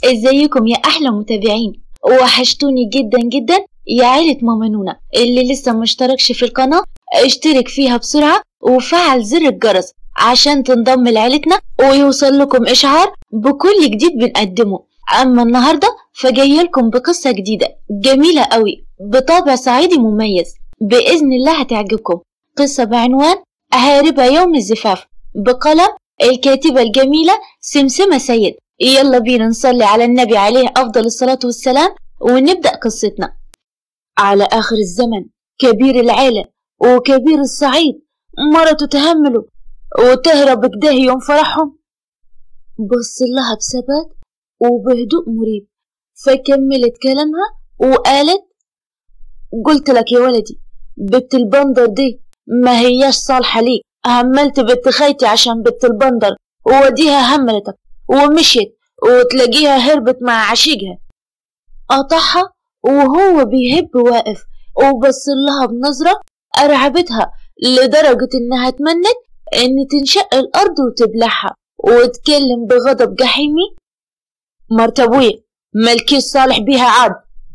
ازيكم يا احلى متابعين وحشتوني جدا جدا يا عيلة ماما نونا اللي لسه مشتركش في القناة اشترك فيها بسرعة وفعل زر الجرس عشان تنضم لعيلتنا ويوصل لكم اشعار بكل جديد بنقدمه اما النهاردة فجاية لكم بقصة جديدة جميلة قوي بطابع صعيدي مميز بإذن الله هتعجبكم قصة بعنوان هاربة يوم الزفاف بقلم الكاتبة الجميلة سمسمة سيد يلا بينا نصلي على النبي عليه أفضل الصلاة والسلام ونبدأ قصتنا على آخر الزمن كبير العيلة وكبير الصعيد مرته تهمله وتهرب كده يوم فرحهم بص لها بثبات وبهدوء مريب فكملت كلامها وقالت قلت لك يا ولدي بنت البندر دي ما هياش صالحة ليك هملت بنت خيتي عشان بنت البندر ووديها هملتك ومشيت وتلاقيها هربت مع عشيقها قطعها وهو بيهب واقف وبص لها بنظرة أرعبتها لدرجة إنها تمنت إن تنشق الأرض وتبلعها وتكلم بغضب جحيمي مرت أبويا ملكيش صالح بيها عاد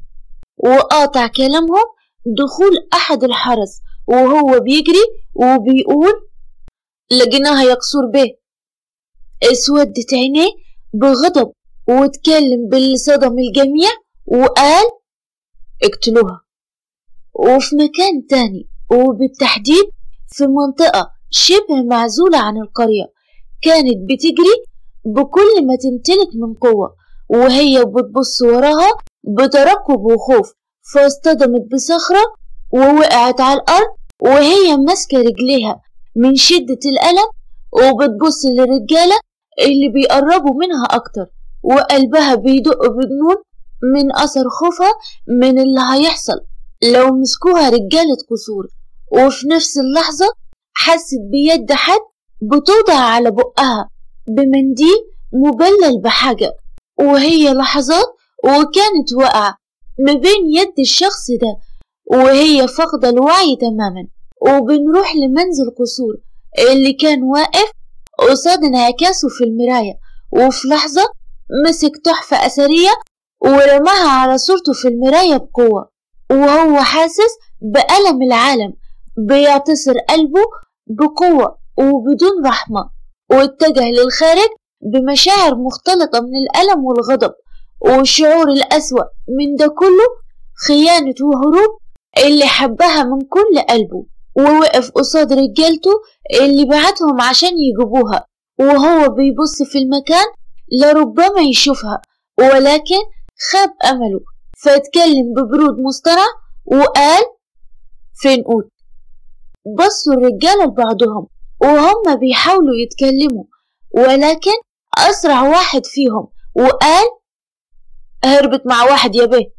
وقاطع كلامهم دخول أحد الحرس وهو بيجري وبيقول لقيناها يا قصور بيه اسودت عينيه بغضب واتكلم باللي صدم الجميع وقال اقتلوها وفي مكان تاني وبالتحديد في منطقة شبه معزولة عن القرية كانت بتجري بكل ما تمتلك من قوة وهي بتبص وراها بترقب وخوف فاصطدمت بصخرة ووقعت على الأرض وهي ماسكة رجليها من شدة الألم وبتبص للرجالة اللي بيقربوا منها أكتر وقلبها بيدق بجنون من أثر خوفها من اللي هيحصل لو مسكوها رجالة قصور وفي نفس اللحظة حست بيد حد بتوضع على بقها بمنديل مبلل بحاجة وهي لحظات وكانت واقعة ما بين يد الشخص ده وهي فاقدة الوعي تماما وبنروح لمنزل قصور اللي كان واقف قصاد انعكاسه في المراية وفي لحظة مسك تحفة أثرية ورماها على صورته في المراية بقوة وهو حاسس بألم العالم بيعتصر قلبه بقوة وبدون رحمة واتجه للخارج بمشاعر مختلطة من الألم والغضب والشعور الأسوأ من ده كله خيانة وهروب اللي حبها من كل قلبه ووقف قصاد رجالته اللي بعتهم عشان يجيبوها وهو بيبص في المكان لربما يشوفها ولكن خاب أمله فاتكلم ببرود مصطنع وقال فين قوت بصوا الرجالة لبعضهم وهم بيحاولوا يتكلموا ولكن أسرع واحد فيهم وقال هربت مع واحد يا بيه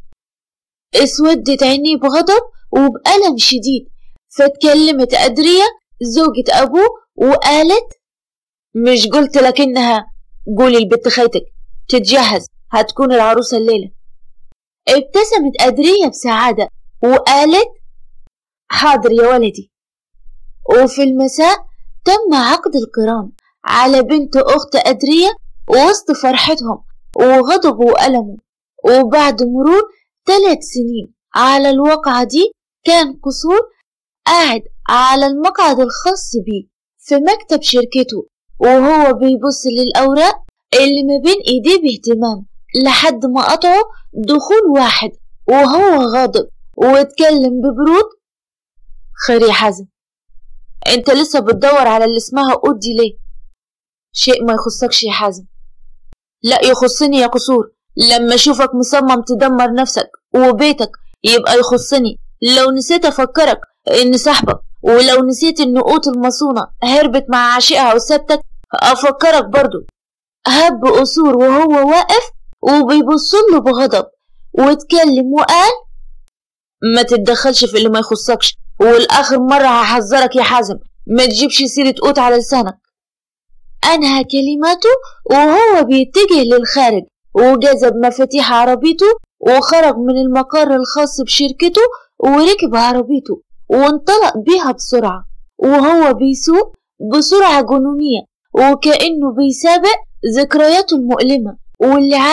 اسودت عينيه بغضب وبألم شديد فاتكلمت أدرية زوجة أبوه وقالت مش قلت لك إنها قولي لبنت خيتك تتجهز هتكون العروسة الليلة ابتسمت أدرية بسعادة وقالت حاضر يا ولدي وفي المساء تم عقد القران على بنت أخت أدرية وسط فرحتهم وغضبه وألمه وبعد مرور ثلاث سنين على الواقعة دي كان قصور قاعد على المقعد الخاص بيه في مكتب شركته وهو بيبص للأوراق اللي ما بين إيديه باهتمام لحد ما قطعه دخول واحد وهو غاضب واتكلم ببرود خير يا حازم انت لسه بتدور على اللي اسمها أودي ليه شيء ما يخصكش يا حازم لا يخصني يا قصور لما اشوفك مصمم تدمر نفسك وبيتك يبقى يخصني لو نسيت افكرك ان صاحبك ولو نسيت ان قوت المصونة هربت مع عشيقها وسابتك افكرك برضو هب قصور وهو واقف وبيبصله بغضب واتكلم وقال ما تتدخلش في اللي ما يخصكش والاخر مرة هحذرك يا حازم ما تجيبش سيرة قوت على لسانك أنهى كلماته وهو بيتجه للخارج وجذب مفاتيح عربيته وخرج من المقر الخاص بشركته وركب عربيته وانطلق بيها بسرعة وهو بيسوق بسرعة جنونية وكأنه بيسابق ذكرياته المؤلمة واللي عايز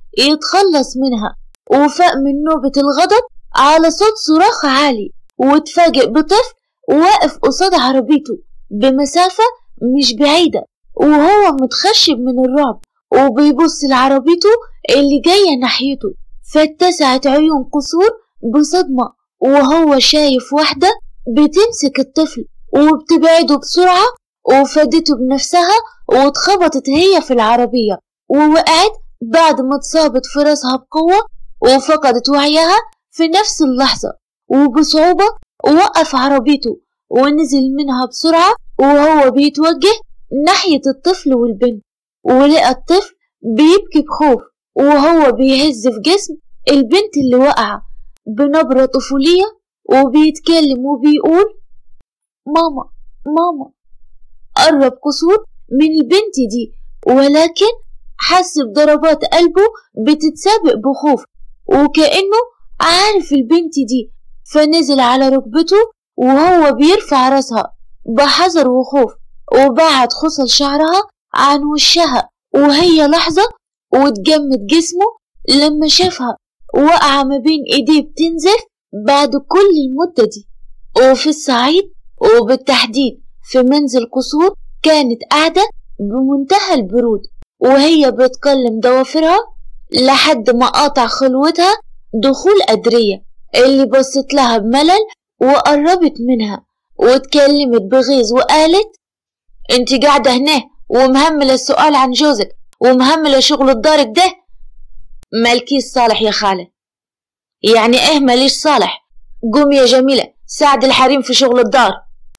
يتخلص منها وفاق من نوبة الغضب على صوت صراخ عالي واتفاجئ بطفل واقف قصاد عربيته بمسافة مش بعيدة وهو متخشب من الرعب وبيبص لعربيته اللي جاية ناحيته فاتسعت عيون قصور بصدمة وهو شايف واحدة بتمسك الطفل وبتبعده بسرعة وفادته بنفسها واتخبطت هي في العربية ووقعت بعد ما اتصابت في راسها بقوة وفقدت وعيها في نفس اللحظة وبصعوبة وقف عربيته ونزل منها بسرعة وهو بيتوجه ناحية الطفل والبنت ولقى الطفل بيبكي بخوف وهو بيهز في جسم البنت اللي وقع بنبرة طفولية وبيتكلم وبيقول ماما ماما قرب قصور من البنت دي ولكن حس بضربات قلبه بتتسابق بخوف وكأنه عارف البنت دي فنزل على ركبته وهو بيرفع راسها بحذر وخوف وبعد خصل شعرها عن وشها وهي لحظة واتجمد جسمه لما شافها وقع ما بين ايديه بتنزف بعد كل المدة دي وفي الصعيد وبالتحديد في منزل قصور كانت قاعدة بمنتهى البرود وهي بتكلم ضوافرها لحد ما قاطع خلوتها دخول أدرية اللي بصت لها بملل وقربت منها واتكلمت بغيظ وقالت انت قاعدة هنا ومهملة السؤال عن جوزك ومهملة شغل الدارك ده مالكيش صالح يا خالة يعني ايه ماليش صالح قوم يا جميلة ساعد الحريم في شغل الدار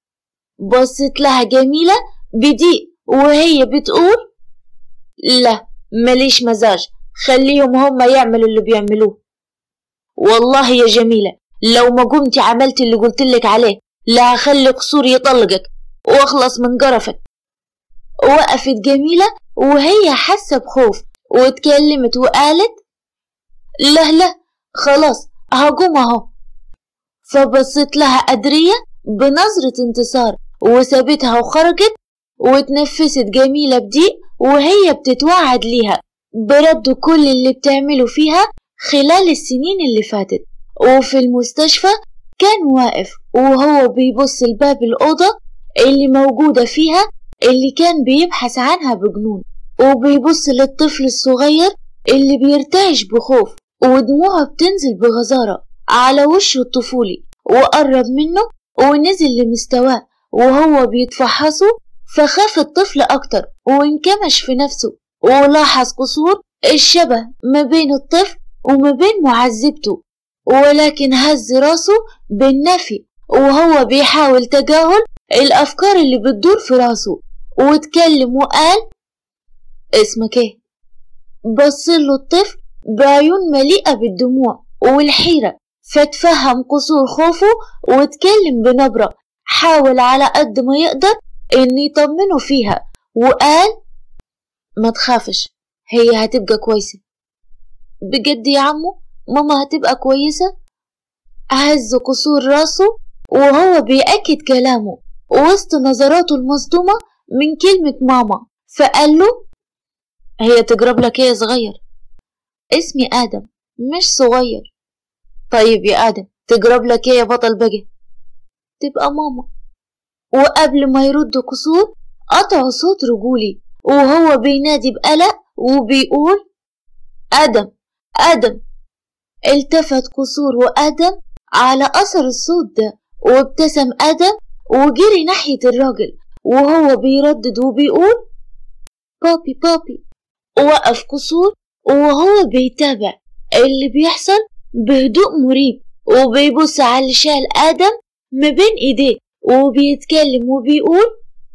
بصت لها جميلة بضيق وهي بتقول لا ماليش مزاج خليهم هما يعملوا اللي بيعملوه والله يا جميلة لو ما قمتي عملت اللي قلتلك عليه لا هخلي قصور يطلقك واخلص من قرفك وقفت جميلة وهي حاسة بخوف واتكلمت وقالت لا لا خلاص هقوم اهو فبصت لها أدرية بنظرة انتصار وسابتها وخرجت واتنفست جميلة بضيق وهي بتتوعد ليها برد كل اللي بتعمله فيها خلال السنين اللي فاتت وفي المستشفى كان واقف وهو بيبص لباب الأوضة اللي موجودة فيها اللي كان بيبحث عنها بجنون وبيبص للطفل الصغير اللي بيرتعش بخوف ودموعه بتنزل بغزارة على وشه الطفولي وقرب منه ونزل لمستواه وهو بيتفحصه فخاف الطفل أكتر وانكمش في نفسه ولاحظ قصور الشبه ما بين الطفل وما بين معذبته ولكن هز راسه بالنفي وهو بيحاول تجاهل الأفكار اللي بتدور في راسه واتكلم وقال اسمك ايه بصله الطفل بعيون مليئة بالدموع والحيرة فتفهم قصور خوفه واتكلم بنبرة حاول على قد ما يقدر ان يطمنه فيها وقال ما تخافش هي هتبقى كويسة بجد يا عمو ماما هتبقى كويسة هز قصور راسه وهو بيأكد كلامه وسط نظراته المصدومة من كلمة ماما فقال له هي تجرب لك ايه يا صغير اسمي آدم مش صغير طيب يا آدم تجرب لك ايه يا بطل بقى تبقى ماما وقبل ما يرد قصور قطع صوت رجولي وهو بينادي بقلق وبيقول آدم آدم التفت قصور وآدم على أثر الصوت ده وابتسم آدم وجري ناحية الراجل وهو بيردد وبيقول بابي بابي وقف قصور وهو بيتابع اللي بيحصل بهدوء مريب وبيبص على اللي شال آدم ما بين إيديه وبيتكلم وبيقول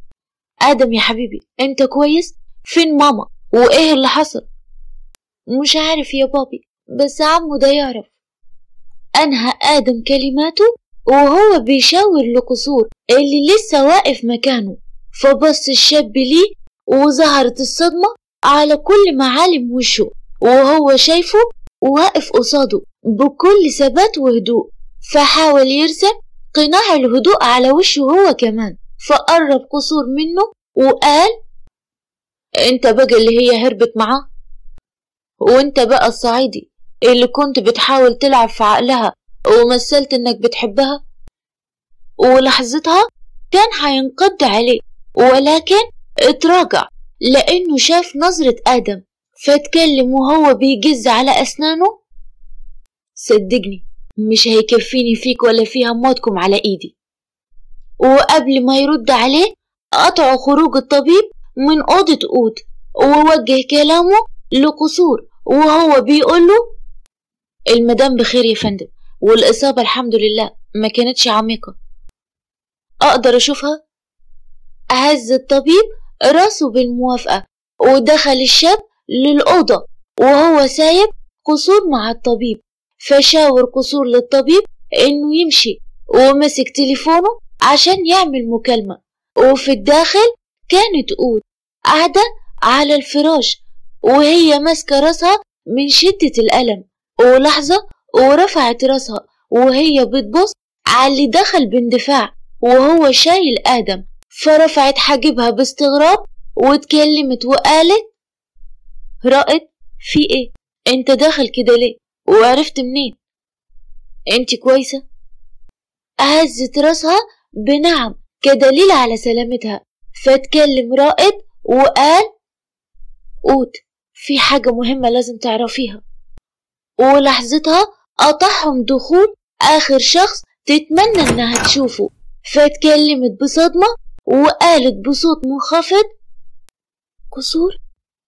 آدم يا حبيبي أنت كويس؟ فين ماما؟ وإيه اللي حصل؟ مش عارف يا بابي بس عمو ده يعرف أنهى آدم كلماته وهو بيشاور لقصور اللي لسه واقف مكانه فبص الشاب ليه وظهرت الصدمة على كل معالم وشه وهو شايفه واقف قصاده بكل ثبات وهدوء فحاول يرسم قناع الهدوء على وشه هو كمان فقرب قصور منه وقال انت بقى اللي هي هربت معاه وانت بقى الصعيدي اللي كنت بتحاول تلعب في عقلها ومثلت انك بتحبها ولحظتها كان هينقض عليه ولكن اتراجع لأنه شاف نظرة آدم فاتكلم وهو بيجز على أسنانه صدقني مش هيكفيني فيك ولا فيها موتكم على إيدي وقبل ما يرد عليه قطعوا خروج الطبيب من أوضة أوت ووجه كلامه لقصور وهو بيقول له المدام بخير يا فندم والإصابة الحمد لله ما كانتش عميقة أقدر أشوفها هز الطبيب راسه بالموافقة ودخل الشاب للأوضة وهو سايب قصور مع الطبيب فشاور قصور للطبيب إنه يمشي ومسك تليفونه عشان يعمل مكالمة وفي الداخل كانت أود قاعدة على الفراش وهي ماسكة راسها من شدة الألم ولحظة ورفعت راسها وهي بتبص على اللي دخل باندفاع وهو شايل آدم فرفعت حاجبها باستغراب واتكلمت وقالت رائد في ايه انت داخل كده ليه وعرفت منين انت كويسة هزت راسها بنعم كدليل على سلامتها فاتكلم رائد وقال قوت في حاجة مهمة لازم تعرفيها ولحظتها قطعهم دخول آخر شخص تتمنى إنها تشوفه فاتكلمت بصدمة وقالت بصوت منخفض قصور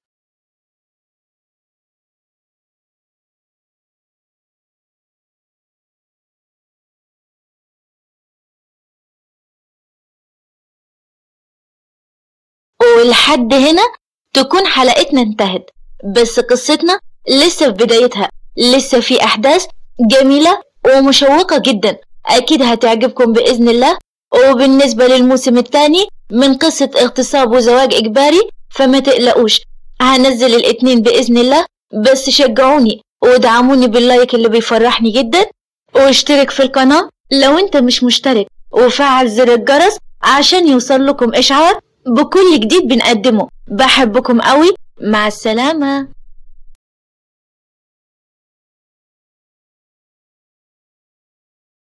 ولحد هنا تكون حلقتنا انتهت بس قصتنا لسه في بدايتها لسه في أحداث جميلة ومشوقة جدا أكيد هتعجبكم بإذن الله وبالنسبة للموسم الثاني من قصة اغتصاب وزواج إجباري فما تقلقوش هنزل الاتنين بإذن الله بس شجعوني ودعموني باللايك اللي بيفرحني جدا واشترك في القناة لو انت مش مشترك وفعل زر الجرس عشان يوصل لكم إشعار بكل جديد بنقدمه بحبكم قوي مع السلامة